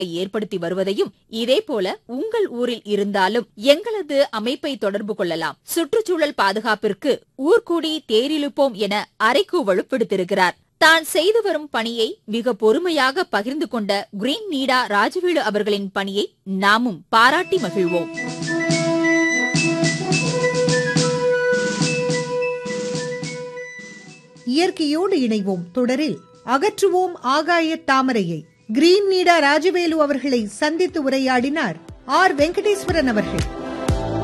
ஏற்படுத்தி வருவதையும் இதேபோல உங்கள் ஊரில் இருந்தாலும் எங்களது அமைப்பை தொடர்பு கொள்ளலாம் சுற்றுச்சூழல் பாதுகாப்பிற்கு ஊர்கூடி தேரிழுப்போம் என அறைகூவலும் விடுத்திருக்கிறார் தான் செய்து வரும் பணியை மிக பொறுமையாக பகிர்ந்து கொண்ட கிரீன் நீடா ராஜவேலு அவர்களின் பணியை நாமும் பாராட்டி மகிழ்வோம் இயற்கையோடு இணைவோம் தொடரில் அகற்றுவோம் ஆகாய தாமரையை கிரீன் நீடா ராஜவேலு அவர்களை சந்தித்து உரையாடினார் ஆர் வெங்கடேஸ்வரன் அவர்கள்